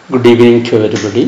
Good evening to everybody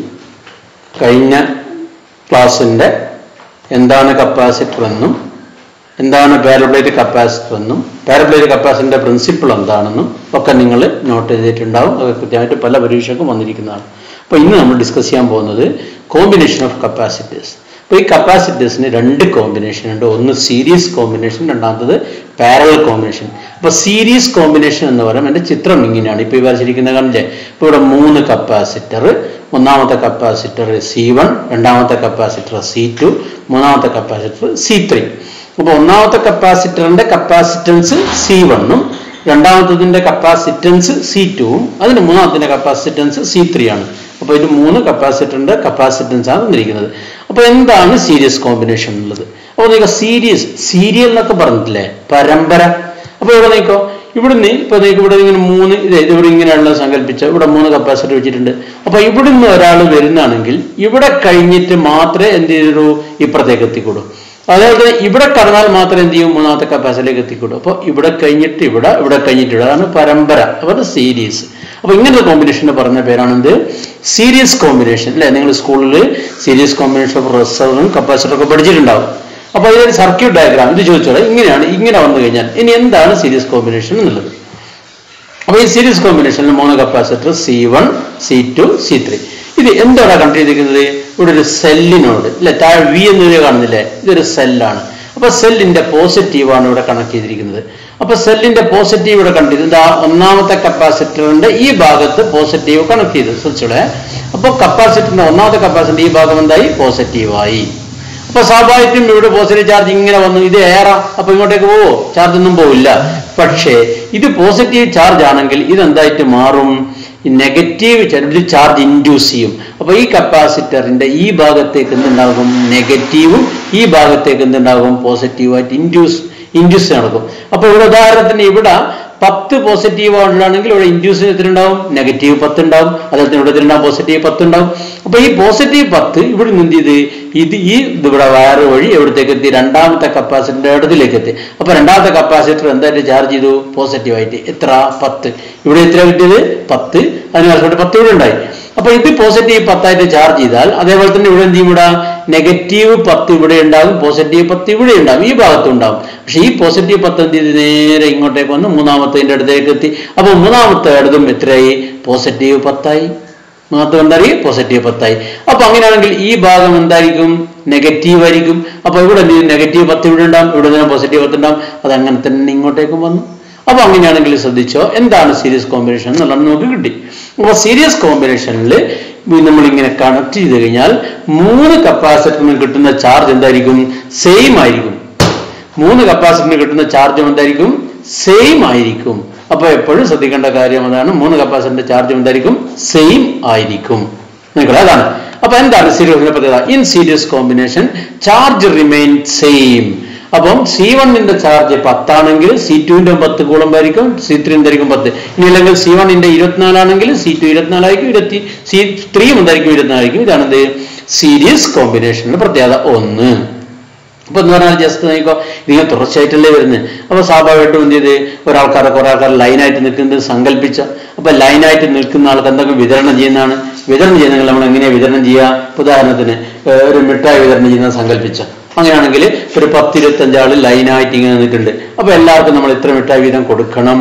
കഴിഞ്ഞ ക്ലാസ്സിൻ്റെ എന്താണ് കപ്പാസിറ്റർ എന്നും എന്താണ് പാരബ്ലേറ്റ് കപ്പാസിറ്റർ എന്നും പാരബ്ലേറ്റ് കപ്പാസിറ്ററിന്റെ പ്രിൻസിപ്പിൾ എന്താണെന്നും ഒക്കെ നിങ്ങൾ നോട്ട് ചെയ്തിട്ടുണ്ടാവും അത് കൃത്യമായിട്ട് പല പരീക്ഷയ്ക്കും വന്നിരിക്കുന്നതാണ് അപ്പോൾ ഇന്ന് നമ്മൾ ഡിസ്കസ് ചെയ്യാൻ പോകുന്നത് കോമ്പിനേഷൻ ഓഫ് കപ്പാസിറ്റേഴ്സ് അപ്പോൾ ഈ കപ്പാസിറ്റേഴ്സിന് രണ്ട് കോമ്പിനേഷൻ ഉണ്ട് ഒന്ന് സീരീസ് കോമ്പിനേഷൻ രണ്ടാമത്തത് പാരലൽ കോമ്പിനേഷൻ അപ്പോൾ സീരീസ് കോമ്പിനേഷൻ എന്ന് പറയുമ്പോൾ എൻ്റെ ചിത്രം ഇങ്ങനെയാണ് ഇപ്പോൾ ഈ വരച്ചിരിക്കുന്ന കണ്ടില്ലേ ഇപ്പോൾ ഇവിടെ മൂന്ന് കപ്പാസിറ്റർ ഒന്നാമത്തെ കപ്പാസിറ്റർ സി വൺ രണ്ടാമത്തെ കപ്പാസിറ്റർ സി ടു മൂന്നാമത്തെ കപ്പാസിറ്റർ സി ത്രീ അപ്പോൾ ഒന്നാമത്തെ കപ്പാസിറ്ററിന്റെ കപ്പാസിറ്റൻസ് സി വണ്ണും രണ്ടാമത്തതിന്റെ കപ്പാസിറ്റൻസ് സി ടുവും അതിന് മൂന്നാമത്തിന്റെ കപ്പാസിറ്റൻസ് സി ത്രീ ആണ് അപ്പോൾ ഇത് മൂന്ന് കപ്പാസിറ്ററിന്റെ കപ്പാസിറ്റൻസ് ആണ് തന്നിരിക്കുന്നത് അപ്പോൾ എന്താണ് സീരീസ് കോമ്പിനേഷൻ എന്നുള്ളത് അപ്പോൾ നിങ്ങൾക്ക് സീരീസ് സീരിയൽ എന്നൊക്കെ പറഞ്ഞിട്ടില്ലേ പരമ്പര അപ്പോൾ ഇവിടെ നോക്കോ ഇവിടുന്ന് ഇപ്പൊ നിങ്ങൾക്ക് ഇവിടെ ഇങ്ങനെ മൂന്ന് ഇത് ഇവിടെ ഇങ്ങനെയുള്ള സങ്കല്പിച്ച ഇവിടെ മൂന്ന് കപ്പാസിറ്റർ വെച്ചിട്ടുണ്ട് അപ്പൊ ഇവിടുന്ന് ഒരാൾ വരുന്നതാണെങ്കിൽ ഇവിടെ കഴിഞ്ഞിട്ട് മാത്രമേ എന്ത് ചെയ്തൊരു ഇപ്പുറത്തേക്ക് എത്തിക്കൂടൂ അതേപോലെ തന്നെ ഇവിടെ കടന്നാൽ മാത്രമേ എന്ത് ചെയ്യും മൂന്നാമത്തെ കപ്പാസിറ്റിയിലേക്ക് എത്തിക്കൂടൂ അപ്പോൾ ഇവിടെ കഴിഞ്ഞിട്ട് ഇവിടെ ഇവിടെ കഴിഞ്ഞിട്ട് ഇവിടെ അതാണ് പരമ്പര അപ്പോൾ സീരീസ് അപ്പൊ ഇങ്ങനത്തെ കോമ്പിനേഷന് പറഞ്ഞ പേരാണ് എന്ത് സീരീസ് കോമ്പിനേഷൻ അല്ലെ നിങ്ങൾ സ്കൂളിൽ സീരീസ് കോമ്പിനേഷൻ ഓഫ് റെസറും കപ്പാസിറ്ററും ഒക്കെ പഠിച്ചിട്ടുണ്ടാവും അപ്പൊ ഇതൊരു സർക്യൂട്ട് ഡയഗ്രാം ഇത് ചോദിച്ചോളെ ഇങ്ങനെയാണ് ഇങ്ങനെ വന്നു കഴിഞ്ഞാൽ ഇനി എന്താണ് സീരീസ് കോമ്പിനേഷൻ എന്നുള്ളത് അപ്പൊ ഈ സീരീസ് കോമ്പിനേഷനിൽ മൂന്ന് capacitor C one C two C three ഇത് എന്താണ് കണ്ടു ചെയ്തിരിക്കുന്നത് ഇവിടെ ഒരു സെല്ലിനോട് ഇല്ല താഴെ വി എന്ന് കാണുന്നില്ലേ ഇതൊരു സെല്ലാണ് അപ്പൊ സെല്ലിന്റെ പോസിറ്റീവാണ് ഇവിടെ കണക്ട് ചെയ്തിരിക്കുന്നത് അപ്പൊ സെല്ലിന്റെ പോസിറ്റീവ് ഇവിടെ കണ്ടു ഇതാ ഒന്നാമത്തെ കപ്പാസിറ്ററിന്റെ ഈ ഭാഗത്ത് പോസിറ്റീവ് കണക്ട് ചെയ്തു ശ്രദ്ധിച്ചോളെ അപ്പൊ കപ്പാസിറ്ററിന്റെ ഒന്നാമത്തെ കപ്പാസിറ്റർ ഈ ഭാഗം എന്തായി പോസിറ്റീവായി അപ്പൊ സ്വാഭാവികം ഇവിടെ പോസിറ്റീവ് ചാർജ് ഇങ്ങനെ വന്നു ഇത് ഏറാ അപ്പൊ ഇങ്ങോട്ടേക്ക് പോവോ ചാർജ് ഒന്നും പോവില്ല പക്ഷേ ഇത് പോസിറ്റീവ് ചാർജ് ആണെങ്കിൽ ഇതെന്തായിട്ട് മാറും നെഗറ്റീവ് ഒരു ചാർജ് ഇൻഡ്യൂസ് ചെയ്യും അപ്പൊ ഈ കപ്പാസിറ്ററിന്റെ ഈ ഭാഗത്തേക്ക് എന്തുണ്ടാകും നെഗറ്റീവും ഈ ഭാഗത്തേക്ക് എന്തുണ്ടാകും പോസിറ്റീവായിട്ട് ഇൻഡ്യൂസ് ഇൻഡ്യൂസ് നടക്കും അപ്പൊ ഇവിടെ ഉദാഹരണത്തിന് ഇവിടെ പത്ത് പോസിറ്റീവ് ആണെങ്കിൽ ഇവിടെ ഇൻഡ്യൂസിന് എത്രയുണ്ടാവും നെഗറ്റീവ് പത്ത് ഉണ്ടാവും അതുപോലെ തന്നെ ഇവിടെ എത്രയുണ്ടാവും പോസിറ്റീവ് പത്ത് ഉണ്ടാവും അപ്പൊ ഈ പോസിറ്റീവ് പത്ത് ഇവിടെ നിന്ന് എന്ത് ചെയ്ത് ഇത് ഈ ഇവിടെ വയറ് വഴി എവിടത്തേക്ക് എത്തി രണ്ടാമത്തെ കപ്പാസിറ്ററിന്റെ ഇടത്തിലേക്ക് എത്തി അപ്പൊ രണ്ടാമത്തെ കപ്പാസിറ്റർ എന്തായിട്ട് ചാർജ് ചെയ്തു പോസിറ്റീവായിട്ട് എത്ര പത്ത് ഇവിടെ എത്ര കിട്ടിയത് പത്ത് അതിന് വർഷമായിട്ട് പത്ത് ഇവിടെ ഉണ്ടായി അപ്പൊ ഇത് പോസിറ്റീവ് പത്തായിട്ട് ചാർജ് ചെയ്താൽ അതേപോലെ തന്നെ ഇവിടെ എന്ത് ചെയ്യും ഇവിടെ നെഗറ്റീവ് പത്ത് ഇവിടെ ഉണ്ടാകും പോസിറ്റീവ് പത്ത് ഇവിടെ ഉണ്ടാകും ഈ ഭാഗത്തും ഉണ്ടാകും പക്ഷെ ഈ പോസിറ്റീവ് പത്ത് എന്ത് ചെയ്ത് നേരെ ഇങ്ങോട്ടേക്ക് വന്ന് മൂന്നാമത്തതിന്റെ അടുത്തേക്ക് എത്തി അപ്പൊ മൂന്നാമത്തെ ഇടതും എത്രയായി പോസിറ്റീവ് പത്തായി മൂന്നാമത്തെ എന്തായി പോസിറ്റീവ് പത്തായി അപ്പൊ അങ്ങനെയാണെങ്കിൽ ഈ ഭാഗം എന്തായിരിക്കും നെഗറ്റീവ് ആയിരിക്കും അപ്പൊ ഇവിടെ എന്ത് ചെയ്യും നെഗറ്റീവ് പത്ത് ഇവിടെ ഉണ്ടാവും ഇവിടെ തന്നെ പോസിറ്റീവ് പത്ത് ഉണ്ടാവും അത് അങ്ങനെ തന്നെ ഇങ്ങോട്ടേക്കും വന്നു അപ്പൊ അങ്ങനെയാണെങ്കിൽ ശ്രദ്ധിച്ചോ എന്താണ് സീരീസ് കോമ്പിനേഷൻ എന്നുള്ളത് നമുക്ക് കിട്ടി അപ്പൊ സീരീസ് കോമ്പിനേഷനിൽ നമ്മൾ ഇങ്ങനെ കണക്ട് ചെയ്ത് കഴിഞ്ഞാൽ മൂന്ന് കപ്പാസിറ്ററിന് കിട്ടുന്ന ചാർജ് എന്തായിരിക്കും സെയിം ആയിരിക്കും മൂന്ന് കപ്പാസിറ്ററിന് കിട്ടുന്ന ചാർജും എന്തായിരിക്കും സെയിം ആയിരിക്കും അപ്പൊ എപ്പോഴും ശ്രദ്ധിക്കേണ്ട കാര്യം അതാണ് മൂന്ന് കപ്പാസിറ്ററിന്റെ ചാർജ് എന്തായിരിക്കും സെയിം ആയിരിക്കും നിങ്ങൾ അതാണ് അപ്പൊ എന്താണ് സീരീസിന്റെ പ്രത്യേകത in series combination charge remain same അപ്പം സി വണ്ണിന്റെ ചാർജ് പത്താണെങ്കിൽ സി ടുവിന്റെ പത്ത് കൂളമ്പായിരിക്കും സി ത്രീന്റെ ആയിരിക്കും പത്ത് ഇനി അല്ലെങ്കിൽ സി വണ്ണിന്റെ ഇരുപത്തിനാലാണെങ്കിൽ സി ടു ഇരുപത്തിനാലായിരിക്കും ഇരുപത്തി സി ത്രീ എന്തായിരിക്കും ഇരുപത്തിനാലായിരിക്കും ഇതാണത് സീരീസ് കോമ്പിനേഷനിലെ പ്രത്യേകത ഒന്ന് അപ്പൊ എന്ന് പറഞ്ഞാൽ ജസ്റ്റ് നോക്കിക്കോ ഇതിങ്ങനെ തുടർച്ചയായിട്ടല്ലേ വരുന്നത് അപ്പൊ സ്വാഭാവികമായിട്ടും എന്ത് ചെയ്ത് ഒരാൾക്കാരെ കുറെ ആൾക്കാർ ലൈനായിട്ട് നിൽക്കുന്നത് സങ്കല്പിച്ച അപ്പൊ ലൈനായിട്ട് നിൽക്കുന്ന ആൾക്ക് എന്തെങ്കിലും വിതരണം ചെയ്യുന്നതാണ് വിതരണം ചെയ്യുന്നെങ്കിൽ നമ്മൾ എങ്ങനെയാ വിതരണം ചെയ്യുക ഉദാഹരണത്തിന് ഒരു മിഠായി വിതരണം ചെയ്യുന്നത് സങ്കല്പിച്ച അങ്ങനെയാണെങ്കിൽ ഒരു പത്തിരുപത്തഞ്ച് ആള് ലൈനായിട്ട് ഇങ്ങനെ നിൽക്കുന്നുണ്ട് അപ്പൊ എല്ലാവർക്കും നമ്മൾ ഇത്ര മിഠായി വീതം കൊടുക്കണം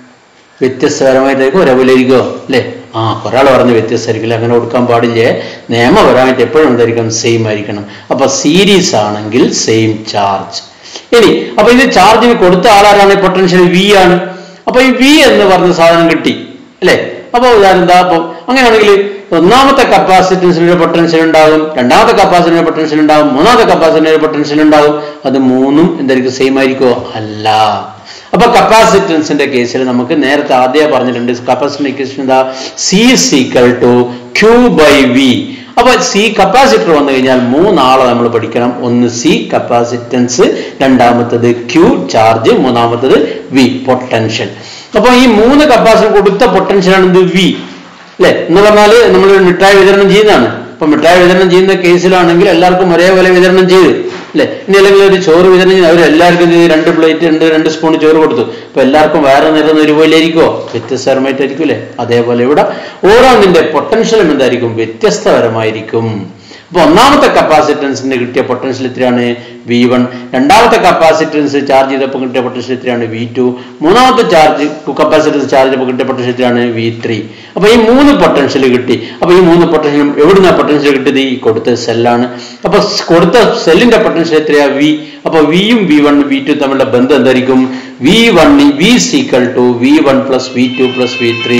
വ്യത്യസ്തപരമായിട്ടായിരിക്കും ഒരേപോലെയിരിക്കോ അല്ലേ ആ ഒരാൾ പറഞ്ഞ് വ്യത്യസ്തമായിരിക്കില്ല അങ്ങനെ കൊടുക്കാൻ പാടില്ലേ നിയമപരമായിട്ട് എപ്പോഴും എന്തായിരിക്കും സെയിം ആയിരിക്കണം അപ്പൊ സീരീസ് ആണെങ്കിൽ സെയിം ചാർജ് ഇനി അപ്പൊ ഇത് ചാർജിന് കൊടുത്ത ആളാരാണ് പൊട്ടൻഷ്യൽ വി ആണ് അപ്പൊ ഈ വി എന്ന് പറഞ്ഞ സാധനം കിട്ടി അല്ലേ അപ്പൊ ഉദാഹരണം എന്താ അപ്പൊ അങ്ങനെയാണെങ്കിൽ ഒന്നാമത്തെ കപ്പാസിറ്റൻസിന് ഒരു പൊട്ടൻഷ്യൽ ഉണ്ടാകും രണ്ടാമത്തെ കപ്പാസിറ്ററിന് പൊട്ടൻഷ്യൽ ഉണ്ടാകും മൂന്നാമത്തെ കപ്പാസിറ്ററിന് ഒരു പൊട്ടൻഷ്യൽ ഉണ്ടാകും അത് മൂന്നും എന്തായിരിക്കും സെയിം ആയിരിക്കുമോ അല്ല അപ്പൊ കപ്പാസിറ്റൻസിന്റെ കേസിൽ നമുക്ക് നേരത്തെ ആദ്യം പറഞ്ഞിട്ടുണ്ട് കപ്പാസിറ്റർ ഇക്വേഷൻ എന്താ C is equal to Q by V അപ്പൊ സി കപ്പാസിറ്റർ വന്നു കഴിഞ്ഞാൽ മൂന്നാളെ നമ്മൾ പഠിക്കണം ഒന്ന് സി കപ്പാസിറ്റൻസ് രണ്ടാമത്തത് ക്യൂ ചാർജ് മൂന്നാമത്തത് വി പൊട്ടൻഷ്യൽ അപ്പൊ ഈ മൂന്ന് കപ്പാസിറ്റർ കൊടുത്ത പൊട്ടൻഷ്യലാണ് എന്ത് വി അല്ലെ എന്ന് പറഞ്ഞാല് നമ്മൾ മിഠായി വിതരണം ചെയ്യുന്നതാണ് അപ്പൊ മിഠായി വിതരണം ചെയ്യുന്ന കേസിലാണെങ്കിൽ എല്ലാവർക്കും ഒരേപോലെ വിതരണം ചെയ്തു അല്ലെ ഇനി അല്ലെങ്കിൽ ഒരു ചോറ് വിതരണം ചെയ്ത് അവർ എല്ലാവർക്കും എന്ത് ചെയ്തു? രണ്ട് പ്ലേറ്റ് രണ്ട് രണ്ട് സ്പൂൺ ചോറ് കൊടുത്തു അപ്പൊ എല്ലാവർക്കും വയറ് നിറഞ്ഞ ഒരുപോലെ ആയിരിക്കുമോ വ്യത്യസ്തപരമായിട്ടായിരിക്കും അല്ലെ അതേപോലെ ഇവിടെ ഓരോന്നിന്റെ പൊട്ടൻഷ്യലും എന്തായിരിക്കും വ്യത്യസ്തപരമായിരിക്കും അപ്പൊ ഒന്നാമത്തെ കപ്പാസിറ്റൻസിന് കിട്ടിയ പൊട്ടൻഷ്യൽ എത്രയാണ് വി വൺ രണ്ടാമത്തെ കപ്പാസിറ്റൻസ് ചാർജ് ചെയ്തപ്പോൾ കിട്ടിയ പൊട്ടൻഷ്യൽ എത്രയാണ് വി ടു മൂന്നാമത്തെ ചാർജ് കപ്പാസിറ്റൻസ് ചാർജ് ചെയ്തപ്പോൾ കിട്ടിയ പൊട്ടൻഷ്യൽ എത്രയാണ് വി ത്രീ അപ്പൊ ഈ മൂന്ന് പൊട്ടൻഷ്യൽ കിട്ടി അപ്പൊ ഈ മൂന്ന് പൊട്ടൻഷ്യലും എവിടുന്ന പൊട്ടൻഷ്യൽ കിട്ടിയത് ഈ കൊടുത്ത സെല്ലാണ് അപ്പൊ സ് കൊടുത്ത സെല്ലിന്റെ പൊട്ടൻഷ്യൽ എത്രയാ വി അപ്പൊ വിയും വി വൺ വി ടു തമ്മിലുള്ള ബന്ധം എന്തായിരിക്കും V one V is equal to V one plus V two plus V three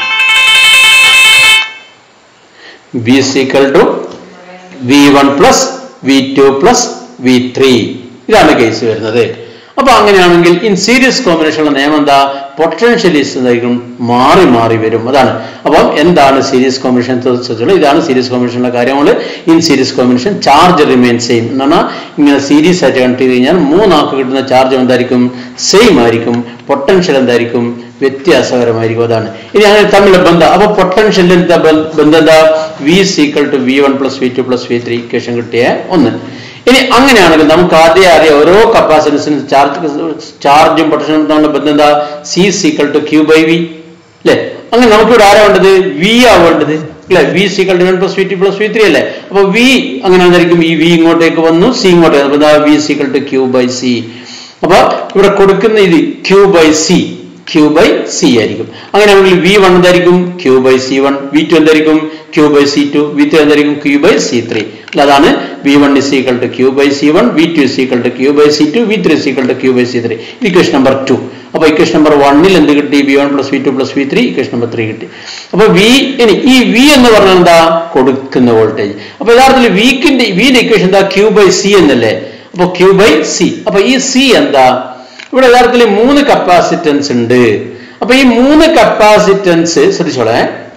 V is equal to V one plus V two plus V three ഇതാണ് കേസ് വരുന്നത് അപ്പൊ അങ്ങനെയാണെങ്കിൽ ഇൻ സീരീസ് കോമ്പിനേഷനുള്ള നിയമം എന്താ പൊട്ടൻഷ്യലിസ് എന്തായിരിക്കും മാറി മാറി വരും അതാണ് അപ്പം എന്താണ് സീരീസ് കോമ്പിനേഷൻ ഇതാണ് സീരീസ് കോമ്പിനേഷനുള്ള കാര്യങ്ങൾ in series combination charge remain same എന്ന് പറഞ്ഞാൽ ഇങ്ങനെ സീരീസ് ആയിട്ട് കണക്ട് ചെയ്ത് കഴിഞ്ഞാൽ മൂന്നാൾക്ക് കിട്ടുന്ന ചാർജ് എന്തായിരിക്കും സെയിം ആയിരിക്കും പൊട്ടൻഷ്യൽ എന്തായിരിക്കും വ്യത്യാസകരമായിരിക്കും അതാണ് ഇനി അങ്ങനെ തമ്മിലുള്ള ബന്ധം അപ്പൊ പൊട്ടൻഷ്യലിന്റെ ബന്ധം എന്താ V is equal to V one plus V two plus V three equation കിട്ടിയ ഒന്ന് ഇനി അങ്ങനെയാണെങ്കിൽ നമുക്ക് ആദ്യം അറിയാം ഓരോ കപ്പാസിറ്റൻസിന് ചാർജ് ചാർജും പൊട്ടൻഷ്യലും തമ്മിലുള്ള ബന്ധം എന്താ C is equal to Q by V അല്ലെ അങ്ങനെ നമുക്കിവിടെ ആരാ വേണ്ടത് വി ആ വേണ്ടത് അല്ലെ V is equal to one plus V two plus V three അല്ലേ അപ്പൊ വി അങ്ങനെ എന്തായിരിക്കും ഈ വി ഇങ്ങോട്ടേക്ക് വന്നു സി ഇങ്ങോട്ടേക്ക് വന്നു. അപ്പൊ V is equal to Q by C അപ്പൊ ഇവിടെ കൊടുക്കുന്ന ഇത് Q by C Q by C ആയിരിക്കും അങ്ങനെയാണെങ്കിൽ വി വൺ എന്തായിരിക്കും Q by C one V two എന്തായിരിക്കും Q by C two V three എന്തായിരിക്കും ക്യൂ ബൈ സി ത്രീ അതാണ് V one is equal to Q by C one V two is equal to Q by C two V three is equal to Q by C three equation number two അപ്പൊ equation number വണ്ണിൽ എന്ത് കിട്ടി V one plus V two plus V three equation number three കിട്ടി അപ്പൊ V ഇനി ഈ V എന്ന് പറഞ്ഞാൽ എന്താ കൊടുക്കുന്ന വോൾട്ടേജ് അപ്പൊ യഥാർത്ഥത്തിൽ വീക്കിന്റെ വിന്റെ ഇക്വേഷൻ എന്താ ക്യൂ ബൈ സി എന്നല്ലേ അപ്പൊ ക്യൂ ബൈ സി അപ്പൊ ഈ സി എന്താ ഇവിടെ യഥാർത്ഥത്തിൽ മൂന്ന് കപ്പാസിറ്റൻസ് ഉണ്ട് അപ്പൊ ഈ മൂന്ന് കപ്പാസിറ്റൻസ് ശ്രദ്ധിച്ചോളെ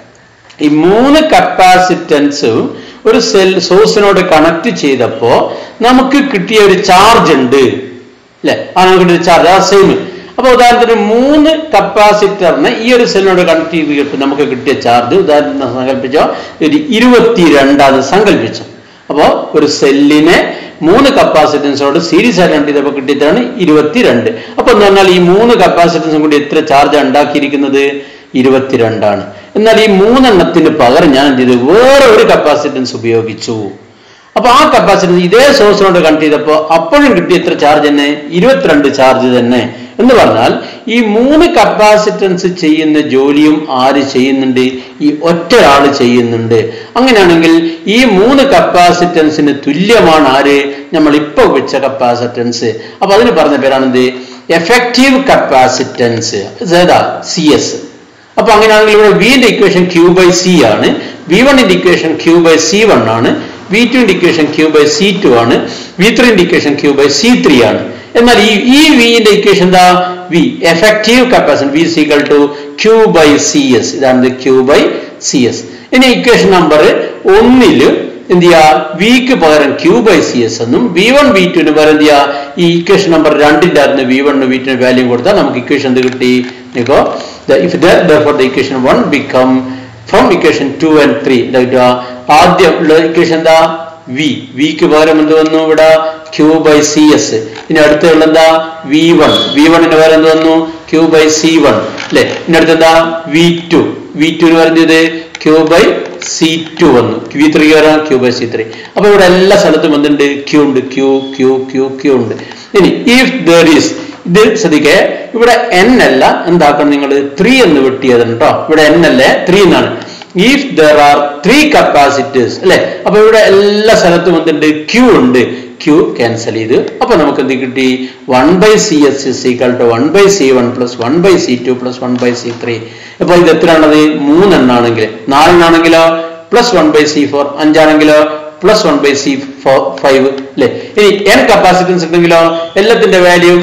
ഈ മൂന്ന് കപ്പാസിറ്റൻസ് ഒരു സെൽ സോഴ്സിനോട് കണക്ട് ചെയ്തപ്പോ നമുക്ക് കിട്ടിയ ഒരു ചാർജ് ഉണ്ട് അല്ലെ ആ നമുക്ക് കിട്ടിയ ചാർജ് ആ സെയിം അപ്പൊ ഉദാഹരണത്തിന് മൂന്ന് കപ്പാസിറ്ററിന് ഈ ഒരു സെല്ലിനോട് കണക്ട് ചെയ്ത് കിട്ടും നമുക്ക് കിട്ടിയ ചാർജ് ഉദാഹരണത്തിന് സങ്കല്പിച്ചോ ഒരു ഇരുപത്തിരണ്ടാണ് സങ്കല്പിച്ചോ അപ്പോ ഒരു സെല്ലിനെ മൂന്ന് കപ്പാസിറ്റൻസോട് സീരീസ് ആയിട്ട് കണക്ട് ചെയ്തപ്പോൾ കിട്ടിയതാണ് ഇരുപത്തിരണ്ട് അപ്പൊ എന്ന് പറഞ്ഞാൽ ഈ മൂന്ന് കപ്പാസിറ്റൻസും കൂടി എത്ര ചാർജ് ഉണ്ടാക്കിയിരിക്കുന്നത് ഇരുപത്തിരണ്ടാണ് എന്നാൽ ഈ മൂന്നെണ്ണത്തിന് പകരം ഞാൻ എന്ത് ചെയ്തു വേറെ ഒരു കപ്പാസിറ്റൻസ് ഉപയോഗിച്ചു അപ്പൊ ആ കപ്പാസിറ്റൻസ് ഇതേ സോഴ്സിനോട് കണക്ട് ചെയ്തപ്പോൾ അപ്പോഴും കിട്ടിയ എത്ര ചാർജ് തന്നെ ഇരുപത്തിരണ്ട് ചാർജ് തന്നെ എന്ന് പറഞ്ഞാൽ ഈ മൂന്ന് കപ്പാസിറ്റൻസ് ചെയ്യുന്ന ജോലിയും ആര് ചെയ്യുന്നുണ്ട് ഈ ഒറ്റ ആള് ചെയ്യുന്നുണ്ട് അങ്ങനെയാണെങ്കിൽ ഈ മൂന്ന് കപ്പാസിറ്റൻസിന് തുല്യമാണ് ആര് നമ്മൾ ഇപ്പൊ വെച്ച കപ്പാസിറ്റൻസ് അപ്പൊ അതിന് പറഞ്ഞ പേരാണ് എന്ത് എഫക്റ്റീവ് കപ്പാസിറ്റൻസ് ഏതാ സി എസ് അപ്പൊ അങ്ങനെയാണെങ്കിൽ ഇവിടെ വിന്റെ ഇക്വേഷൻ ക്യൂ ബൈ സി ആണ് വി വണ്ണിന്റെ equation Q by C one ആണ് വി ടുവിന്റെ equation Q by C two ആണ് വി ത്രീന്റെ equation Q by C three ആണ് എന്നാൽ ഈ ഈ വിന്റെ ഇക്വേഷൻ എന്താ V effective capacity V is equal to Q by C S ഇതാണ് ക്യൂ ബൈ സി എസ് ഇനി ഇക്വേഷൻ നമ്പർ ഒന്നില് എന്ത് ചെയ്യാ വിക്ക് പകരം ക്യൂ ബൈ സി എസ് എന്നും വി വൺ വി ടുവിന് പകരം എന്ത് ചെയ്യാ ഈ ഇക്വേഷൻ നമ്പർ രണ്ടിന്റെ അകത്ത് വി വൺ വി ടുവിന് വാല്യൂ കൊടുത്താൽ നമുക്ക് ഇക്വേഷൻ എന്ത് കിട്ടി ഇപ്പോ if therefore the equation 1 become from equation 2 and 3 ആദ്യം ഉള്ള ഇക്വേഷൻ എന്താ വി വിക്ക് പകരം എന്ത് വന്നു ഇവിടെ ക്യൂ ബൈ സി എസ് ഇനി അടുത്തുള്ള എന്താ വി വൺ വി വണ്ണിന് പകരം എന്ത് വന്നു ക്യൂ ബൈ സി വൺ അല്ലെ ഇനി അടുത്ത് എന്താ വി ടു വി ടുന് പറഞ്ഞത് ക്യൂ ബൈ സി ടു വന്നു വി ത്രീ വരാം ക്യൂ ബൈ സി ത്രീ അപ്പൊ ഇവിടെ എല്ലാ സ്ഥലത്തും എന്തുണ്ട് ക്യൂ ഉണ്ട് ക്യൂ ക്യൂ ക്യൂ ക്യൂ ഉണ്ട് ഇനി ഇഫ് ദർ ഈസ് ഇത് ശ്രദ്ധിക്കേ ഇവിടെ എൻ അല്ല എന്താക്കണം നിങ്ങൾ ത്രീ എന്ന് വെട്ടിയതാണ് കേട്ടോ ഇവിടെ എൻ അല്ലേ ത്രീ എന്നാണ് if there are three capacitors അല്ലെ അപ്പൊ ഇവിടെ എല്ലാ സ്ഥലത്തും എന്തുണ്ട് ക്യൂ ഉണ്ട് ക്യൂ ക്യാൻസൽ ചെയ്ത് അപ്പൊ നമുക്ക് എന്ത് കിട്ടി one by C S is equal to one by C one plus one by C two plus one by C three അപ്പൊ ഇത് എത്രയാണത് മൂന്നെണ്ണാണെങ്കിൽ നാലെണ്ണാണെങ്കിലോ plus one by C four അഞ്ചാണെങ്കിലോ plus one by C four five അല്ലെ ഇനി N capacitance ഉണ്ടെങ്കിലോ എല്ലാത്തിന്റെ value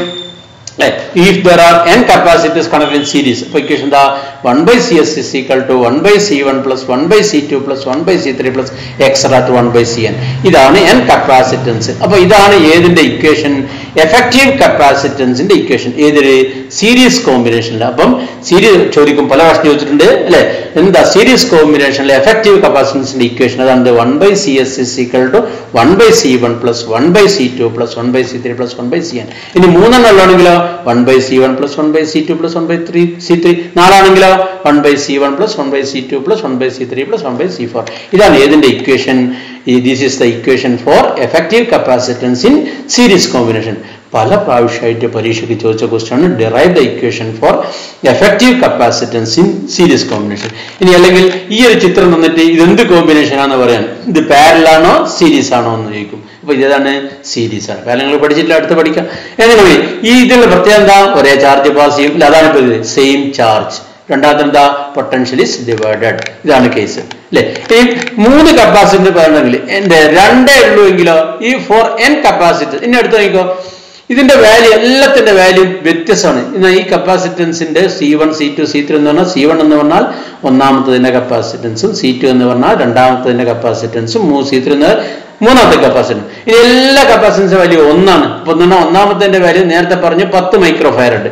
if there are n capacitors connected in series അപ്പൊ ഇക്വേഷൻ എന്താ 1 by cs is equal to 1 by c1 plus 1 by c2 plus 1 by c3 plus extra to 1 by cn ഇതാണ് n capacitance അപ്പൊ ഇതാണ് ഏതിന്റെ equation effective കപ്പാസിറ്റൻസിന്റെ equation ഏതൊരു series കോമ്പിനേഷനിൽ അപ്പം സീരീസ് ചോദിക്കും പല പ്രാവശ്യം ചോദിച്ചിട്ടുണ്ട് അല്ലെ എന്താ സീരീസ് കോമ്പിനേഷനിലെ എഫക്റ്റീവ് കപ്പാസിറ്റൻസിന്റെ ഇക്വേഷൻ അതാണ് one by C S is equal to one by C one plus one by C two plus one by C three plus one by C N ഇനി മൂന്നെണ്ണം ഉള്ളതാണെങ്കിലോ one by C one plus one by C two plus one by three C three നാലാണെങ്കിലോ one by C one plus one by C two plus one by C three plus one by C four ഇതാണ് ഏതിന്റെ equation this is the equation for effective capacitance in series combination പല പ്രാവശ്യമായിട്ട് പരീക്ഷയ്ക്ക് ചോദിച്ച question ആണ് derive the equation for effective capacitance in series combination ഇനി അല്ലെങ്കിൽ ഈ ഒരു ചിത്രം തന്നിട്ട് ഇതെന്ത് കോമ്പിനേഷൻ ആണെന്ന് പറയാൻ ഇത് പാരലാണോ സീരീസ് ആണോ എന്ന് ചോദിക്കും അപ്പൊ ഇതാണ് സീരീസ് ആണ് പാരൽ നിങ്ങൾ പഠിച്ചിട്ടില്ല അടുത്ത് പഠിക്കാം എങ്ങനെ ഈ ഇതിന്റെ പ്രത്യേകത എന്താ ഒരേ ചാർജ് പാസ് ചെയ്യും ഇല്ല, അതാണ് ഇപ്പൊ ഇത് സെയിം ചാർജ് രണ്ടാമത്തെ എന്താ പൊട്ടൻഷ്യൽ ഇസ് ഡിവൈഡഡ് ഇതാണ് കേസ് അല്ലെ ഈ മൂന്ന് കപ്പാസിറ്റർ പറയണമെങ്കിൽ എന്റെ രണ്ടേ ഉള്ളൂ എങ്കിലോ ഈ ഫോർ എൻ കപ്പാസിറ്റർ ഇനി അടുത്ത് നോക്കിക്കോ ഇതിന്റെ വാല്യൂ എല്ലാത്തിന്റെ വാല്യൂ വ്യത്യസ്തമാണ് ഇന്ന് ഈ കപ്പാസിറ്റൻസിന്റെ C one C two C three എന്ന് പറഞ്ഞാൽ സി വൺ എന്ന് പറഞ്ഞാൽ ഒന്നാമത്തതിന്റെ കപ്പാസിറ്റൻസും സി ടു എന്ന് പറഞ്ഞാൽ രണ്ടാമത്തതിന്റെ കപ്പാസിറ്റൻസും മൂ സി ത്രീ എന്ന് മൂന്നാമത്തെ കപ്പാസിറ്റൻസ് ഇനി എല്ലാ കപ്പാസിറ്റൻസ് വാല്യൂ ഒന്നാണ് ഇപ്പൊ എന്ന് പറഞ്ഞാൽ ഒന്നാമത്തെ വാല്യൂ നേരത്തെ പറഞ്ഞു പത്ത് മൈക്രോ ഫാരഡ്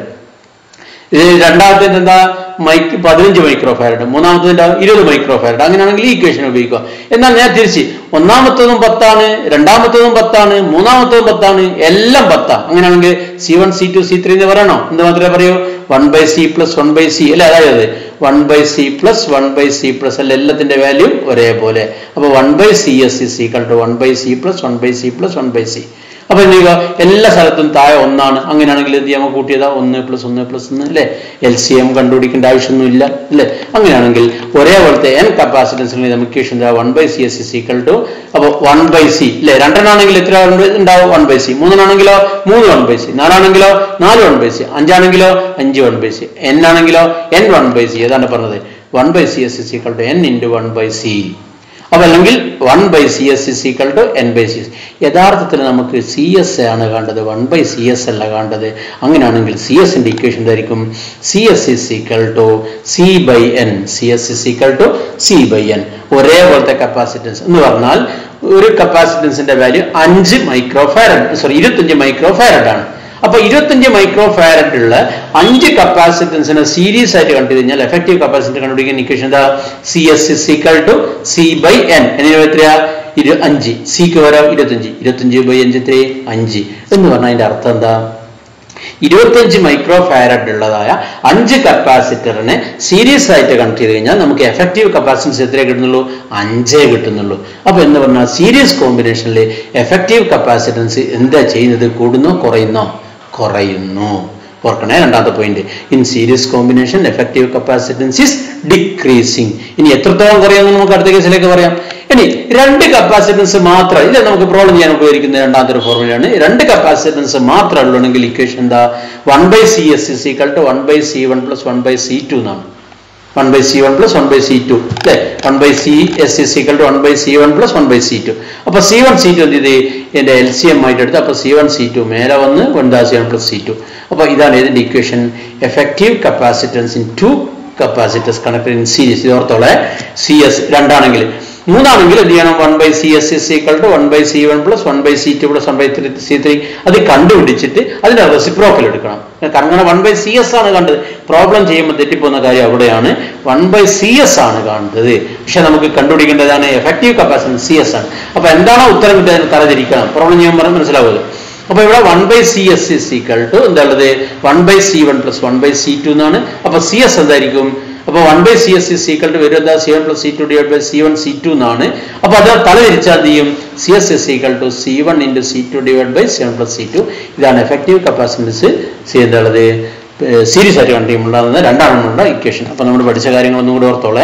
ഇത് രണ്ടാമത്തെ എന്താ മൈക്ക് പതിനഞ്ച് മൈക്രോ ഫാരഡ് മൂന്നാമത്തെ ഇരുപത് മൈക്രോ ഫാരഡ് അങ്ങനെയാണെങ്കിൽ ഈ ഇക്വേഷൻ ഉപയോഗിക്കുക എന്നാൽ ഞാൻ തിരിച്ച് ഒന്നാമത്തതും പത്താണ് രണ്ടാമത്തതും പത്താണ് മൂന്നാമത്തതും പത്താണ് എല്ലാം പത്താ അങ്ങനെയാണെങ്കിൽ C one C two C three എന്ന് പറയണോ എന്ത് മാത്രമേ പറയൂ one by C plus one by C അല്ലെ അതായത് one by C plus one by C plus അല്ല എല്ലാത്തിന്റെ വാല്യൂ ഒരേപോലെ അപ്പൊ one by C S is equal to one by C plus one by C plus one by C അപ്പൊ എന്ത് ചെയ്യുക എല്ലാ സ്ഥലത്തും താഴെ ഒന്നാണ് അങ്ങനെയാണെങ്കിൽ എന്ത് ചെയ്യാൻ കൂട്ടിയതാ ഒന്ന് പ്ലസ് ഒന്ന് പ്ലസ് ഒന്ന് അല്ലെ എൽ സി എം കണ്ടുപിടിക്കേണ്ട ആവശ്യമൊന്നും ഇല്ല അല്ലെ അങ്ങനെയാണെങ്കിൽ ഒരേപോലത്തെ എൻ കപ്പാസിറ്റൻസിൽ നമുക്ക് equation one by C S is equal to അപ്പൊ വൺ ബൈ സി അല്ലെ രണ്ടെണ്ണാണെങ്കിൽ എത്ര ഉണ്ടാവും വൺ ബൈ സി മൂന്നെണ്ണാണെങ്കിലോ മൂന്ന് വൺ ബൈ സി നാലാണെങ്കിലോ നാല് വൺ ബൈ സി അഞ്ചാണെങ്കിലോ അഞ്ച് വൺ ബൈ സി എൻ ആണെങ്കിലോ എൻ വൺ ബൈ സി ഏതാണ് പറഞ്ഞത് one by C S is equal to N into one by C അപ്പൊ അല്ലെങ്കിൽ one by C S is equal to N by C S യഥാർത്ഥത്തിൽ നമുക്ക് C S ആണ് കാണേണ്ടത് one by C S അല്ല കാണേണ്ടത് അങ്ങനെയാണെങ്കിൽ സി എസിന്റെ ഇക്വേഷൻ എന്തായിരിക്കും C S is equal to C by N C S is equal to C by N ഒരേപോലത്തെ കപ്പാസിറ്റൻസ് എന്ന് പറഞ്ഞാൽ ഒരു കപ്പാസിറ്റൻസിന്റെ വാല്യൂ അഞ്ച് മൈക്രോ ഫാരഡ് സോറി ഇരുപത്തഞ്ച് മൈക്രോ ഫാരഡ് ആണ് അപ്പൊ ഇരുപത്തഞ്ച് മൈക്രോ ഫാരഡ് ഉള്ള അഞ്ച് കപ്പാസിറ്റൻസിനെ സീരീസ് ആയിട്ട് കണ്ടു കഴിഞ്ഞാൽ എഫക്റ്റീവ് കപ്പാസിറ്റി കണ്ടുപിടിക്കുന്ന ഇക്വേഷൻ എന്താ C S is equal to C by N എന്നിവ എത്രയാ ഇരു അഞ്ച് സിക്ക് വരാം ഇരുപത്തഞ്ച് ഇരുപത്തഞ്ച് ബൈ അഞ്ച് എത്രയായി അഞ്ച് എന്ന് പറഞ്ഞാൽ അതിന്റെ അർത്ഥം എന്താ ഇരുപത്തഞ്ച് മൈക്രോ ഫാരഡ് ഉള്ളതായ അഞ്ച് കപ്പാസിറ്ററിനെ സീരീസ് ആയിട്ട് കണക്ട് ചെയ്ത് കഴിഞ്ഞാൽ നമുക്ക് എഫക്റ്റീവ് കപ്പാസിറ്റൻസ് എത്രയേ കിട്ടുന്നുള്ളൂ അഞ്ചേ കിട്ടുന്നുള്ളൂ അപ്പൊ എന്ന് പറഞ്ഞാൽ സീരീസ് കോമ്പിനേഷനിൽ എഫക്റ്റീവ് കപ്പാസിറ്റൻസ് എന്താ ചെയ്യുന്നത് കൂടുന്നോ കുറയുന്നോ കുറയുന്നു ഓർക്കണേ രണ്ടാമത്തെ point in series combination effective capacitance is decreasing ഇനി എത്രത്തോളം കുറയുമെന്ന് നമുക്ക് അടുത്ത കേസിലേക്ക് പറയാം ഇനി രണ്ട് കപ്പാസിറ്റൻസ് മാത്രം ഇത് നമുക്ക് പ്രോബ്ലം ചെയ്യാൻ ഉപയോഗിക്കുന്ന രണ്ടാമത്തെ ഒരു ഫോർമുലയാണ് രണ്ട് കപ്പാസിറ്റൻസ് മാത്രം ഉള്ളൂണെങ്കിൽ ഇക്വേഷൻ എന്താ one by C S is equal to one by C one plus one by C two എന്നാണ് one by C one plus one by C two അല്ലെ one by C S is equal to one by C one plus one by C two അപ്പൊ C one C two എന്ത് ചെയ്ത് എന്റെ L C M ആയിട്ട് എടുത്ത് അപ്പൊ C one C to മേലെ വന്ന് വൺ ദാ C one plus C two അപ്പൊ ഇതാണ് ഇതിന്റെ equation effective capacitance in two capacitance connect in series ഇത് ഓർത്തോളെ സി എസ് രണ്ടാണെങ്കിൽ മൂന്നാണെങ്കിൽ എന്ത് ചെയ്യണം one by C S is equal to one by C one plus one by C two plus one by three C three അത് കണ്ടുപിടിച്ചിട്ട് അതിന്റെ reciprocal എടുക്കണം കാരണം അങ്ങനെ വൺ ബൈ സി എസ് ആണ് കണ്ടത് പ്രോബ്ലം ചെയ്യുമ്പോൾ തെറ്റിപ്പോകുന്ന കാര്യം അവിടെയാണ് വൺ ബൈ സി എസ് ആണ് കാണുന്നത് പക്ഷെ നമുക്ക് കണ്ടുപിടിക്കേണ്ടതാണ് എഫക്റ്റീവ് കപ്പാസിറ്റി സി എസ് ആണ് അപ്പൊ എന്താണോ ഉത്തരം കിട്ടിയത് അതിന് തലതിരിക്കണം പ്രോബ്ലം ചെയ്യുമ്പോൾ മനസ്സിലാവുമല്ലോ അപ്പൊ ഇവിടെ one by C S is equal to എന്താണുള്ളത് one by C one plus one by C two എന്നാണ് അപ്പൊ സി എസ് എന്തായിരിക്കും അപ്പൊ one by C S is equal to വരും എന്താ C one plus C two divide by C one C two എന്നാണ് അപ്പൊ അത് തല തിരിച്ചാൽ എന്ത് ചെയ്യും C S is equal to C one into C two divide by C one plus C to ഇതാണ് എഫക്റ്റീവ് കപ്പാസിറ്റൻസ് സി എന്താണത് series ആയിട്ട് കണ്ടിട്ട് ഉണ്ടാകുന്ന രണ്ടാണെന്നുള്ള ഇക്വേഷൻ അപ്പൊ നമ്മൾ പഠിച്ച കാര്യങ്ങളൊന്നും കൂടി ഓർത്തോളെ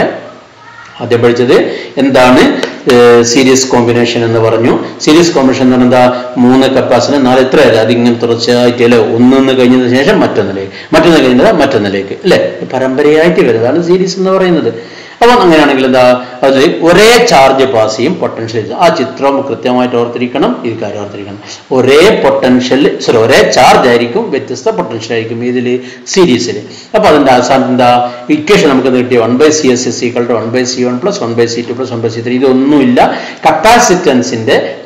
ആദ്യം പഠിച്ചത് എന്താണ് സീരീസ് കോമ്പിനേഷൻ എന്ന് പറഞ്ഞു സീരീസ് കോമ്പിനേഷൻ എന്ന് പറഞ്ഞാൽ എന്താ മൂന്ന് കപ്പാസിറ്റി നാല് എത്ര അല്ല അതിങ്ങനെ തുടർച്ചയായിട്ട് അല്ലെ ഒന്നിന്ന് കഴിഞ്ഞതിന് ശേഷം മറ്റൊന്നിലേക്ക് മറ്റൊന്ന് കഴിഞ്ഞത് മറ്റൊന്നിലേക്ക് അല്ലെ പരമ്പരയായിട്ട് വരുന്നതാണ് സീരീസ് എന്ന് പറയുന്നത് അപ്പം അങ്ങനെയാണെങ്കിൽ എന്താ അതിൽ ഒരേ ചാർജ് പാസ് ചെയ്യും പൊട്ടൻഷ്യൽ ആ ചിത്രം കൃത്യമായിട്ട് ഓർത്തിരിക്കണം ഈ കാര്യം ഓർത്തിരിക്കണം ഒരേ പൊട്ടൻഷ്യൽ സോറി ഒരേ ചാർജ് ആയിരിക്കും വ്യത്യസ്ത പൊട്ടൻഷ്യൽ ആയിരിക്കും ഇതിൽ സീരീസിൽ അപ്പൊ അതിന്റെ അവസാനം എന്താ ഇക്വേഷൻ നമുക്ക് കിട്ടിയ one by C S S equal to one by C one plus one by C two plus one by C three ഇതൊന്നുമില്ല കപ്പാസിറ്റൻസിന്റെ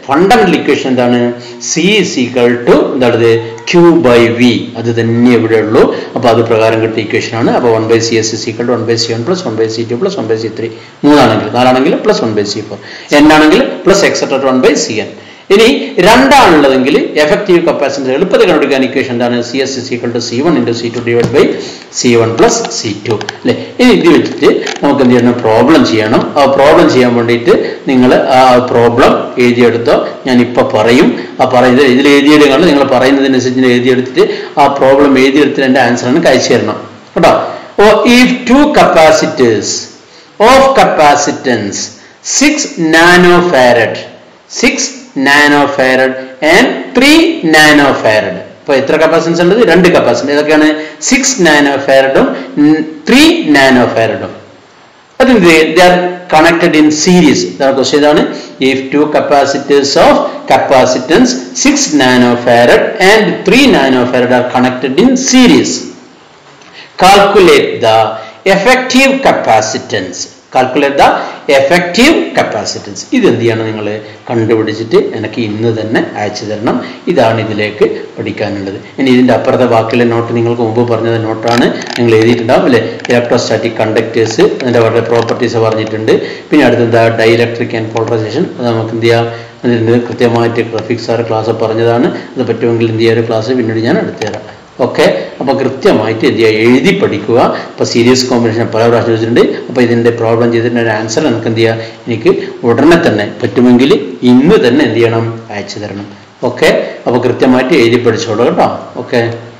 ഫണ്ടമെന്റൽ ഇക്വേഷൻ എന്താണ് സി ഇസ് ഈക്വൽ ടു എന്താണ് ക്യൂ ബൈ വി അത് തന്നെ ഇവിടെ ഉള്ളൂ അപ്പോൾ അത് പ്രകാരം കിട്ടിയ ഇക്വേഷൻ ആണ് അപ്പോൾ one by C S is equal to one by C one plus one by C two plus one by C three മൂന്നാണെങ്കിൽ നാലാണെങ്കിൽ plus one by C four N ആണെങ്കിൽ plus etcetera one by C N ഇനി രണ്ടാണുള്ളതെങ്കിൽ effective capacitance എളുപ്പത്തിൽ കണ്ടുപിടിക്കാൻ equation എന്താണ് C S is equal to C one into C two divide by C one plus C two അല്ലേ ഇനി ഇത് വെച്ചിട്ട് നമുക്ക് എന്ത് ചെയ്യണം പ്രോബ്ലം ചെയ്യണം ആ പ്രോബ്ലം ചെയ്യാൻ വേണ്ടിയിട്ട് നിങ്ങൾ ആ പ്രോബ്ലം എഴുതിയെടുത്തോ ഞാൻ ഇപ്പൊ പറയും ആ പറയുന്നത് ഇതിൽ എഴുതിയെടുക്കാണ് നിങ്ങൾ പറയുന്നതിനനുസരിച്ച് എഴുതിയെടുത്തിട്ട് ആ പ്രോബ്ലം എഴുതിയെടുത്തിട്ട് എൻ്റെ ആൻസർ ആണ് അയച്ചു തരണം കേട്ടോ oh if two capacitors of capacitance six nano farad six nano farad and three nano farad ഇപ്പൊ എത്ര കപ്പാസിറ്റൻസ് ഉള്ളത് രണ്ട് കപ്പാസിറ്റൻസ് ഏതൊക്കെയാണ് സിക്സ് നാനോ ഫാരഡും ത്രീ നാനോ ഫാരഡും അതെന്ത് they are connected in series question ഇതാണ് if two capacitors of capacitance six nano farad and three nano farad are connected in series calculate the effective capacitance calculate the effective capacitance ഇത് എന്ത് ചെയ്യണം നിങ്ങൾ കണ്ടുപിടിച്ചിട്ട് എനിക്ക് ഇന്ന് തന്നെ അയച്ചു തരണം ഇതാണ് ഇതിലേക്ക് പഠിക്കാനുള്ളത് ഇനി ഇതിന്റെ അപ്പുറത്തെ ബാക്കിയുള്ള നോട്ട് നിങ്ങൾക്ക് മുമ്പ് പറഞ്ഞത് നോട്ടാണ് നിങ്ങൾ എഴുതിയിട്ടുണ്ടാവും അല്ലെ ഇലക്ട്രോസ്റ്റാറ്റിക് കണ്ടക്ടേഴ്സ് അതിന്റെ വളരെ പ്രോപ്പർട്ടീസ് പറഞ്ഞിട്ടുണ്ട് പിന്നെ അടുത്ത് എന്താ ഡൈലക്ട്രിക് ആൻഡ് പോളറൈസേഷൻ അത് നമുക്ക് എന്ത് ചെയ്യാം അതിന് കൃത്യമായിട്ട് ഗ്രഫിക്സ് സാർ ക്ലാസ് പറഞ്ഞതാണ് അത് പറ്റുമെങ്കിൽ എന്ത് ചെയ്യാൻ ഒരു ക്ലാസ് പിന്നീട് ഞാൻ എടുത്തു തരാം ഓക്കെ അപ്പോൾ കൃത്യമായിട്ട് എന്ത് ചെയ്യുക എഴുതി പഠിക്കുക അപ്പോൾ സീരീസ് കോമ്പിനേഷൻ പല പ്രാവശ്യം ചോദിച്ചിട്ടുണ്ട് അപ്പോൾ ഇതിൻ്റെ പ്രോബ്ലം ചെയ്തിട്ട് ഒരു ആൻസർ എനിക്ക് എന്ത് ചെയ്യുക എനിക്ക് ഉടനെ തന്നെ പറ്റുമെങ്കിൽ ഇന്ന് തന്നെ എന്ത് ചെയ്യണം അയച്ചു തരണം ഓക്കെ അപ്പോൾ കൃത്യമായിട്ട് എഴുതി പഠിച്ചോളൂ കേട്ടോ ഓക്കെ